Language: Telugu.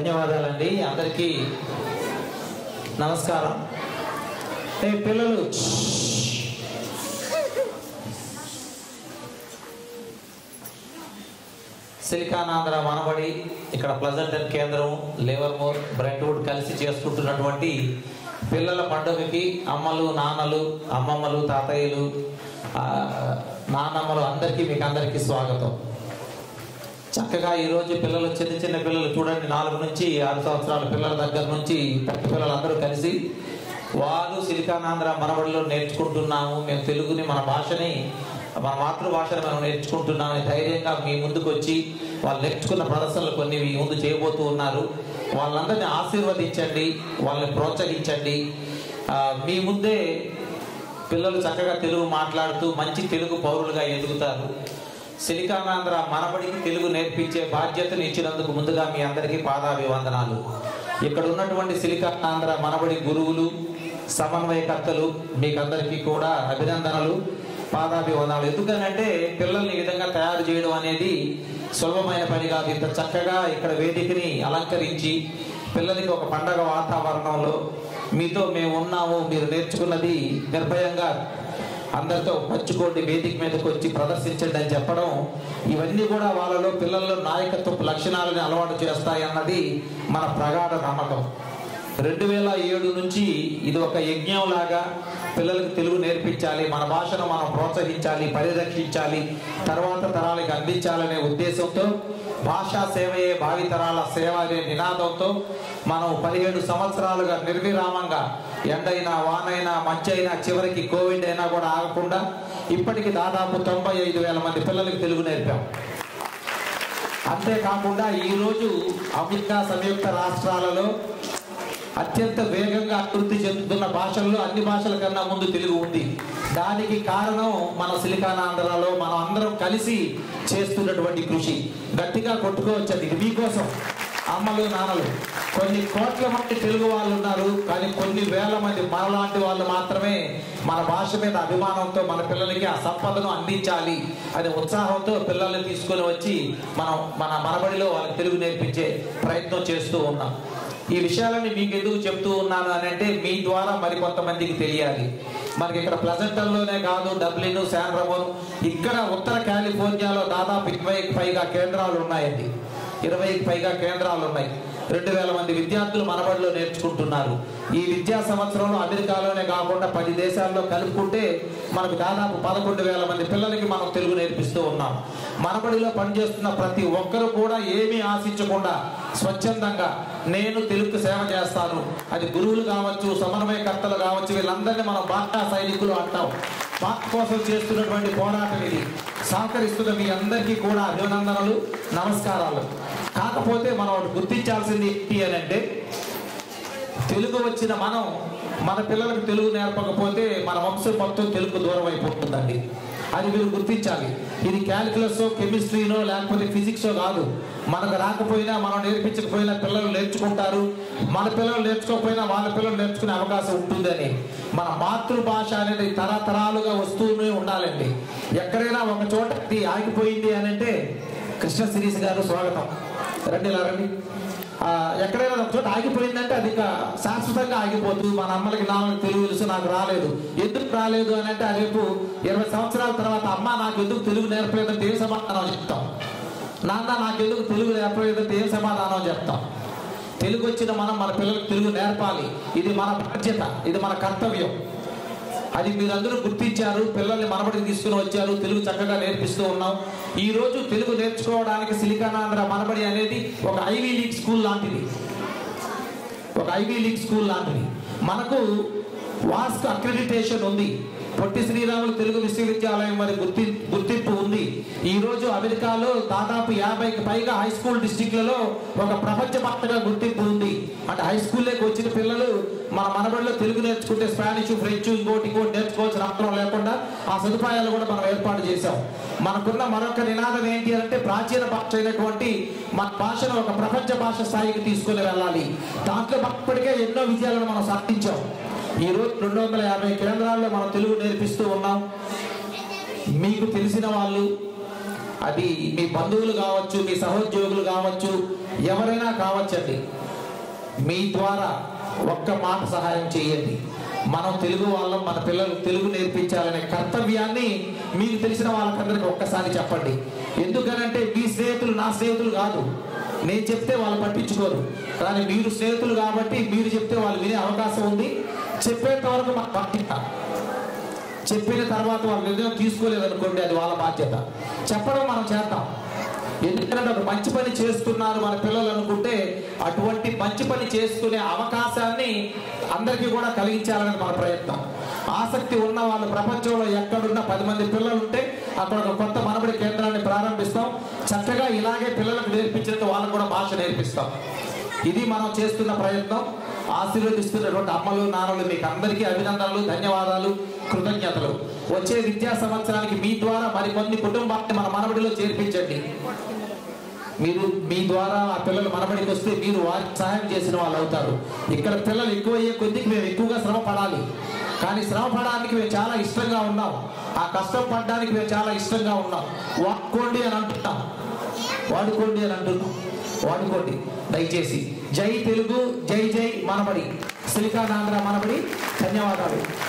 ధన్యవాదాలండి అందరికీ నమస్కారం ఏ పిల్లలు సిలికానాంధ్ర మనబడి ఇక్కడ ప్లజెంటన్ కేంద్రం లేవర్మోర్ బ్రెంట్వుడ్ కలిసి చేసుకుంటున్నటువంటి పిల్లల పండుగకి అమ్మలు నాన్నలు అమ్మమ్మలు తాతయ్యలు ఆ, నాన్నమ్మలు అందరికీ మీకు అందరికీ స్వాగతం చక్కగా ఈరోజు పిల్లలు చిన్న చిన్న పిల్లలు చూడండి నాలుగు నుంచి ఆరు సంవత్సరాల పిల్లల దగ్గర నుంచి పెద్ద పిల్లలందరూ కలిసి వారు సిలికానాంధ్ర మనబడిలో నేర్చుకుంటున్నాము మేము తెలుగుని మన భాషని మన మాతృభాషను మనం నేర్చుకుంటున్నామని ధైర్యంగా మీ ముందుకు వచ్చి వాళ్ళు నేర్చుకున్న ప్రదర్శనలు కొన్ని మీ ముందు చేయబోతూ ఉన్నారు వాళ్ళందరినీ ఆశీర్వదించండి వాళ్ళని ప్రోత్సహించండి ఆ, మీ ముందే పిల్లలు చక్కగా తెలుగు మాట్లాడుతూ మంచి తెలుగు పౌరులుగా ఎదుగుతారు సిలికానాంధ్ర మనబడికి తెలుగు నేర్పించే బాధ్యతను ఇచ్చినందుకు ముందుగా మీ అందరికీ పాదాభివందనాలు ఇక్కడ ఉన్నటువంటి సిలికానాంధ్ర మనబడి గురువులు సమన్వయకర్తలు మీకందరికీ కూడా అభినందనలు పాదాభివందనాలు ఎందుకనంటే పిల్లల్ని ఈ విధంగా తయారు చేయడం అనేది సులభమైన పని కాదు ఇంత చక్కగా ఇక్కడ వేదికని అలంకరించి పిల్లలకి ఒక పండగ వాతావరణంలో మీతో మేము ఉన్నాము మీరు నేర్చుకున్నది నిర్భయంగా అందరితో పంచుకోండి వేదిక మీదకి వచ్చి ప్రదర్శించండి అని చెప్పడం ఇవన్నీ కూడా వాళ్ళలో పిల్లల్లో నాయకత్వపు లక్షణాలను అలవాటు చేస్తాయి అన్నది మన ప్రగాఢ నమ్మకం రెండు వేల ఏడు నుంచి ఇది ఒక యజ్ఞం లాగా పిల్లలకు తెలుగు నేర్పించాలి మన భాషను మనం ప్రోత్సహించాలి పరిరక్షించాలి తర్వాత తరాలకు అందించాలనే ఉద్దేశంతో భాషా సేవయే భావితరాల సేవ అనే నినాదంతో మనం పదిహేడు సంవత్సరాలుగా నిర్విరామంగా ఎండైనా వానైనా మంచైనా చివరికి కోవిడ్ అయినా కూడా ఆగకుండా ఇప్పటికి దాదాపు తొంభై ఐదు వేల మంది పిల్లలకు తెలుగు నేర్పాం అంతేకాకుండా ఈరోజు అమెరికా సంయుక్త రాష్ట్రాలలో అత్యంత వేగంగా అభివృద్ధి చెందుతున్న భాషల్లో అన్ని భాషల కన్నా ముందు తెలుగు ఉంది దానికి కారణం మన సిలికానాంధ్రలో మనం అందరం కలిసి చేస్తున్నటువంటి కృషి గట్టిగా కొట్టుకోవచ్చు ఇది మీకోసం అమ్మలు నాన్నలు కొన్ని కోట్ల మంది తెలుగు వాళ్ళు ఉన్నారు కానీ కొన్ని వేల మంది మనలాంటి వాళ్ళు మాత్రమే మన భాష మీద అభిమానంతో మన పిల్లలకి ఆ సంపదను అందించాలి అనే ఉత్సాహంతో పిల్లల్ని తీసుకొని వచ్చి మనం మన మనబడిలో వాళ్ళకి తెలుగు నేర్పించే ప్రయత్నం చేస్తూ ఉన్నాం ఈ విషయాలని మీకు ఎందుకు చెప్తూ ఉన్నాను అని అంటే మీ ద్వారా మరి కొంతమందికి తెలియాలి మనకి ఇక్కడ ప్లజెంటల్లోనే కాదు డబ్లిన్ శాన్ రమోన్ ఇక్కడ ఉత్తర కాలిఫోర్నియాలో దాదాపు ఇరవైకి పైగా కేంద్రాలు ఉన్నాయండి ఇరవైకి పైగా కేంద్రాలు ఉన్నాయి రెండు వేల మంది విద్యార్థులు మనబడిలో నేర్చుకుంటున్నారు ఈ విద్యా సంవత్సరంలో అమెరికాలోనే కాకుండా పది దేశాల్లో కలుపుకుంటే మనకు దాదాపు పదకొండు వేల మంది పిల్లలకి మనం తెలుగు నేర్పిస్తూ ఉన్నాం మనబడిలో పనిచేస్తున్న ప్రతి ఒక్కరు కూడా ఏమీ ఆశించకుండా స్వచ్ఛందంగా నేను తెలుగు సేవ చేస్తాను అది గురువులు కావచ్చు సమన్వయకర్తలు కావచ్చు వీళ్ళందరినీ మనం భాషా సైనికులు అంటాం భారత్ కోసం చేస్తున్నటువంటి పోరాటం ఇది సహకరిస్తున్న మీ అందరికీ కూడా అభినందనలు నమస్కారాలు కాకపోతే మనం ఒకటి గుర్తించాల్సింది ఏంటి అని అంటే తెలుగు వచ్చిన మనం మన పిల్లలకు తెలుగు నేర్పకపోతే మన వంశం మొత్తం తెలుగు దూరం అయిపోతుందండి అది మీరు గుర్తించాలి ఇది క్యాలిక్యులస్ కెమిస్ట్రీనో లేకపోతే ఫిజిక్సో కాదు మనకు రాకపోయినా మనం నేర్పించకపోయినా పిల్లలు నేర్చుకుంటారు మన పిల్లలు నేర్చుకోకపోయినా వాళ్ళ పిల్లలు నేర్చుకునే అవకాశం ఉంటుందని మన మాతృభాష అనేది తరతరాలుగా వస్తూనే ఉండాలండి ఎక్కడైనా ఒక చోట ఇది ఆగిపోయింది అని అంటే కృష్ణ శిరీష్ గారు స్వాగతం రండి ఇలా రండి ఆ, ఎక్కడైనా ఒక చోట ఆగిపోయిందంటే అది ఇక శాశ్వతంగా ఆగిపోదు మన అమ్మలకి నాన్నకి తెలుగు తెలుసు నాకు రాలేదు ఎందుకు రాలేదు అని అంటే రేపు ఇరవై సంవత్సరాల తర్వాత అమ్మ నాకు ఎందుకు తెలుగు నేర్పలేదంటే ఏం సమాధానం చెప్తాం నాన్న నాకు ఎందుకు తెలుగు నేర్పలేదంటే ఏం సమాధానం చెప్తాం తెలుగు వచ్చిన మనం మన పిల్లలకు తెలుగు నేర్పాలి ఇది మన బాధ్యత ఇది మన కర్తవ్యం అది మీరందరూ గుర్తించారు పిల్లల్ని మనబడికి తీసుకుని వచ్చారు తెలుగు చక్కగా నేర్పిస్తూ ఉన్నాం ఈ రోజు తెలుగు నేర్చుకోవడానికి సిలికానాంధ్ర మనబడి అనేది ఒక ఐవీ లీగ్ స్కూల్ లాంటిది ఒక ఐవీ లీగ్ స్కూల్ లాంటిది మనకు వాస్క్ అక్రెడిటేషన్ ఉంది పొట్టి శ్రీరాములు తెలుగు విశ్వవిద్యాలయం మరి గుర్తి గుర్తింపు ఉంది ఈ రోజు అమెరికాలో దాదాపు యాభైకి పైగా హై స్కూల్ డిస్టిక్లలో ఒక ప్రపంచవ్యాప్తంగా గుర్తింపు ఉంది అంటే హై స్కూల్లోకి వచ్చిన పిల్లలు మన మనబడిలో తెలుగు నేర్చుకుంటే స్పానిష్ ఫ్రెంచ్ ఇంకోటి ఇంకోటి నేర్చుకోవాల్సిన అవసరం లేకుండా ఆ సదుపాయాలు కూడా మనం ఏర్పాటు చేశాం మనకున్న మరొక నినాదం ఏంటి అంటే ప్రాచీన భాష అయినటువంటి మన భాషను ఒక ప్రపంచ భాష స్థాయికి తీసుకుని వెళ్ళాలి దాంట్లో ఇప్పటికే ఎన్నో విజయాలను మనం సాధించాం ఈ రోజు రెండు వందల యాభై కేంద్రాల్లో మనం తెలుగు నేర్పిస్తూ ఉన్నాం మీకు తెలిసిన వాళ్ళు అది మీ బంధువులు కావచ్చు మీ సహోద్యోగులు కావచ్చు ఎవరైనా కావచ్చండి మీ ద్వారా ఒక్క మాట సహాయం చేయండి మనం తెలుగు వాళ్ళం మన పిల్లలు తెలుగు నేర్పించాలనే కర్తవ్యాన్ని మీకు తెలిసిన వాళ్ళకందరికీ ఒక్కసారి చెప్పండి ఎందుకనంటే మీ స్నేహితులు నా స్నేహితులు కాదు నేను చెప్తే వాళ్ళు పట్టించుకోరు కానీ మీరు స్నేహితులు కాబట్టి మీరు చెప్తే వాళ్ళు వినే అవకాశం ఉంది చెప్పేంత వరకు మాకు పట్టింట చెప్పిన తర్వాత వాళ్ళు నిర్ణయం తీసుకోలేదనుకోండి అది వాళ్ళ బాధ్యత చెప్పడం మనం చేద్దాం ఎందుకంటే ఒక మంచి పని చేస్తున్నారు మన పిల్లలు అనుకుంటే అటువంటి మంచి పని చేసుకునే అవకాశాన్ని అందరికీ కూడా కలిగించాలనేది మన ప్రయత్నం ఆసక్తి ఉన్న వాళ్ళు ప్రపంచంలో ఎక్కడున్న పది మంది పిల్లలు ఉంటే అక్కడ ఒక కొత్త మనబడి కేంద్రాన్ని ప్రారంభిస్తాం చక్కగా ఇలాగే పిల్లలకు నేర్పించినట్టు వాళ్ళకు కూడా భాష నేర్పిస్తాం ఇది మనం చేస్తున్న ప్రయత్నం ఆశీర్వదిస్తున్నటువంటి అమ్మలు నాన్నలు మీకు అందరికీ అభినందనలు ధన్యవాదాలు కృతజ్ఞతలు వచ్చే విద్యా సంవత్సరానికి మీ ద్వారా మరికొన్ని కుటుంబాన్ని మన మనబడిలో చేర్పించండి మీరు మీ ద్వారా ఆ పిల్లలు మనబడికి వస్తే మీరు వారికి సహాయం చేసిన వాళ్ళు అవుతారు ఇక్కడ పిల్లలు ఎక్కువ అయ్యే కొద్దికి మేము ఎక్కువగా శ్రమ పడాలి కానీ శ్రమ పడడానికి మేము చాలా ఇష్టంగా ఉన్నాం ఆ కష్టం పడడానికి మేము చాలా ఇష్టంగా ఉన్నాం వాడుకోండి అని అంటున్నాం వాడుకోండి అని అంటున్నాం వాడుకోండి దయచేసి జై తెలుగు జై జై మనబడి సిలికాన్ ఆంధ్ర మనబడి ధన్యవాదాలు